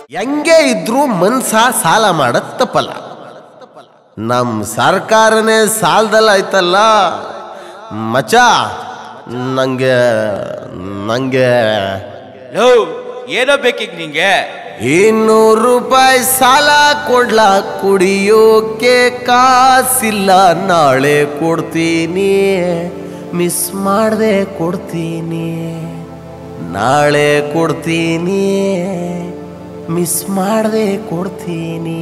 ಹೆಂಗೆ ಇದ್ರೂ ಮನ್ಸ ಸಾಲ ಮಾಡದ್ ತಪ್ಪಲ್ಲ ನಮ್ ಸರ್ಕಾರನೇ ಸಾಲದಲ್ಲ ಆಯ್ತಲ್ಲ ಮಚ ನಂಗೆ ನಂಗೆ ಲೋ ಏನೋ ಬೇಕೀಗ ನಿಂಗೆ ಇನ್ನೂರು ರೂಪಾಯಿ ಸಾಲ ಕೊಡ್ಲ ಕುಡಿಯೋಕೆ ಕಾಸಿಲ್ಲ ನಾಳೆ ಕೊಡ್ತೀನಿ ಮಿಸ್ ಮಾಡದೆ ಕೊಡ್ತೀನಿ ನಾಳೆ ಕೊಡ್ತೀನಿ ಮಿಸ್ ಮಾಡದೆ ಕೊಡ್ತೀನಿ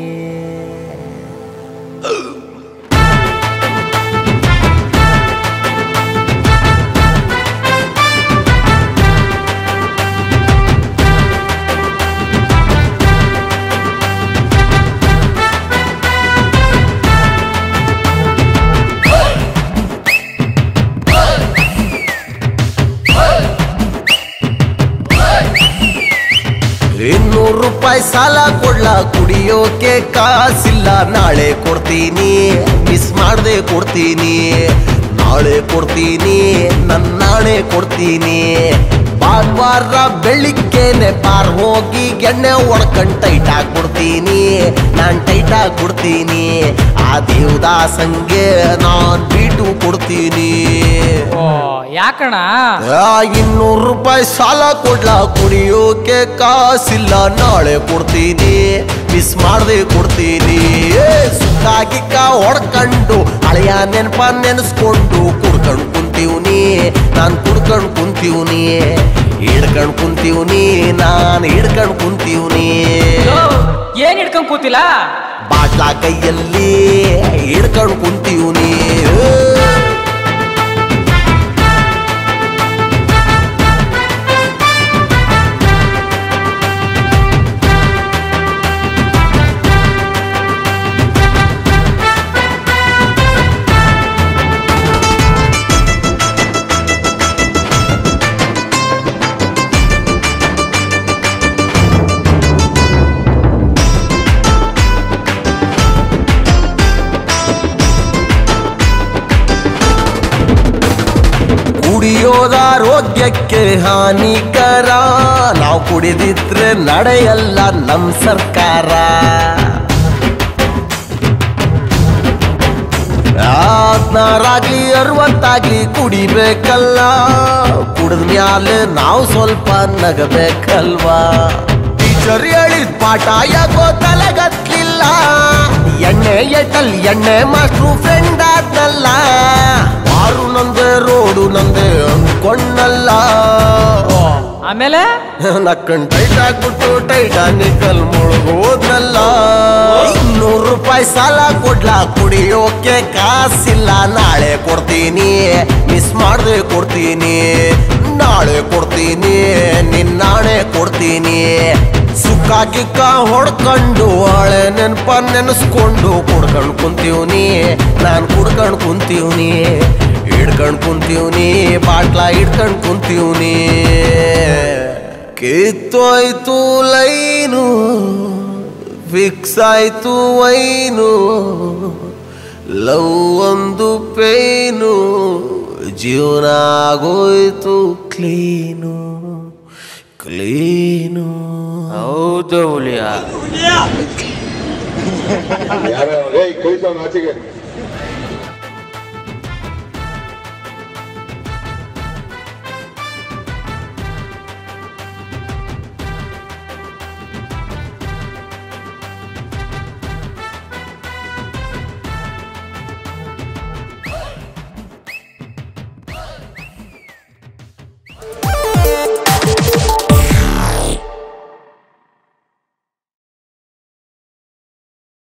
ಇನ್ನೂರು ರೂಪಾಯಿ ಸಾಲ ಕೊಡ್ಲ ಕುಡಿಯೋಕೆ ಕಾಸಿಲ್ಲ ನಾಳೆ ಕೊಡ್ತೀನಿ ಮಿಸ್ ಮಾಡದೆ ಕೊಡ್ತೀನಿ ನಾಳೆ ಕೊಡ್ತೀನಿ ನನ್ನ ನಾಳೆ ಕೊಡ್ತೀನಿ ಭಾನುವಾರ ಬೆಳಿಗ್ಗೆನೆ ಬಾರ್ ಹೋಗಿ ಎಣ್ಣೆ ಒಡ್ಕಂಡ್ ಟೈಟ್ ಆಗ್ಬಿಡ್ತೀನಿ ನಾನ್ ಟೈಟ್ ಆಗ್ಬಿಡ್ತೀನಿ ಆ ದೇವದಾಸಂಗೆ ನಾನ್ ಬೀಟು ಕೊಡ್ತೀನಿ ಓ ಯಾಕಣ ಆ, ಇನ್ನೂರು ರೂಪಾಯಿ ಸಾಲ ಕೊಡ್ಲ ಕುಡಿಯೋಕೆ ಕಾಸಿಲ್ಲ ನಾಳೆ ಕೊಡ್ತೀನಿ ಮಿಸ್ ಮಾಡದೆ ಕೊಡ್ತೀನಿ ಏ, ಸುಕ್ಕ ಗಿಕ್ಕ ಹೊಡ್ಕಂಡು ಹಳೆಯ ನೆನಪ ನೆನೆಸ್ಕೊಂಡು ಕುಡ್ಕಂಡ್ ಕುಂತೀವ್ನಿ ನಾನ್ ಕುಡ್ಕಂಡ್ ಕುಂತೀವ್ನಿ ಹಿಡ್ಕಂಡ್ ಕುಂತೀವ್ನಿ ನಾನ್ ಹಿಡ್ಕಂಡ್ ಕುಂತೀವ್ನಿ ಲೋ, ಏನ್ ಹಿಡ್ಕೊಂಡ್ ಕೂತಿಲ್ಲ ಬಾಟ್ಲ ಕೈಯಲ್ಲಿ ಹಿಡ್ಕಂಡ್ ಕುಂತೀವ್ನಿ ಏ. ಕುಡಿಯೋದ ಆರೋಗ್ಯಕ್ಕೆ ಹಾನಿಕರ ನಾವು ಕುಡಿದಿದ್ರೆ ನಡೆಯಲ್ಲ ನಮ್ ಸರ್ಕಾರ ಹದ್ನಾರಾಗ್ಲಿ ಅರವತ್ತಾಗ್ಲಿ ಕುಡಿಬೇಕಲ್ಲ ಕುಡಿದ ಮ್ಯಾಲೆ ನಾವು ಸ್ವಲ್ಪ ನಗಬೇಕಲ್ವಾ ಟೀಚರ್ ಹೇಳಿದ ಪಾಠ ಯಾಕೋ ತಲೆಗತ್ಲಿಲ್ಲ ಎಣ್ಣೆ ಎಟ್ಟಲ್ ಎಣ್ಣೆ ಮಾಸ್ಟ್ರು ಫ್ರೆಂಡ್ ಆದ್ನಲ್ಲ ಮಾರು ನಂದೆ ರೋಡು ನಂದೆ ಅನ್ಕೊಂಡಲ್ಲ ಆಮೇಲೆ ನಕ್ಕಂಡ್ ಟೈಟ್ ಆಗ್ಬಿಟ್ಟು ಟೈಟಾನಿಕಲ್ ಮುಳುಗೋದ್ನಲ್ಲ ಇನ್ನೂರು ರೂಪಾಯಿ ಸಾಲ ಕೊಡ್ಲಾ ಕುಡಿಯೋಕೆ ಕಾಸಿಲ್ಲ ನಾಳೆ ಕೊಡ್ತೀನಿ ಮಿಸ್ ಮಾಡದೆ ಕೊಡ್ತೀನಿ ನಾಳೆ ಕೊಡ್ತೀನಿ ನಿನ್ ನಾಳೆ ಕೊಡ್ತೀನಿ ಸುಕ್ಕ ಗಿಕ್ಕ ಹೊಡ್ಕೊಂಡು ಹಳೆ ನೆನಪ ನೆನೆಸ್ಕೊಂಡು ಕುಡ್ಕೊಂಡ್ ಕುಂತೀವ್ನಿ ನಾನ್ ಕುಡ್ಕೊಂಡ್ ಕುಂತೀವ್ನಿ ಹಿಡ್ಕೊಂಡ್ ಕುಂತೀವ್ನಿ ಬಾಟ್ಲ ಹಿಡ್ಕೊಂಡ್ ಕುಂತೀವ್ನಿ ಕಿತ್ತೋಯ್ತು ಲೈನು ಫಿಕ್ಸ್ ಆಯ್ತು ವೈನು ಲವ್ ಒಂದು ಪೇನು ಜೀವನ ಆಗೋಯ್ತು ಕ್ಲೀನು ಕ್ಲೀನು ಹೌದು ಹುಲಿಯ ಯಾರು ಏಯ್ ಕಳಿಸೋನು ಆಚೆಗೆ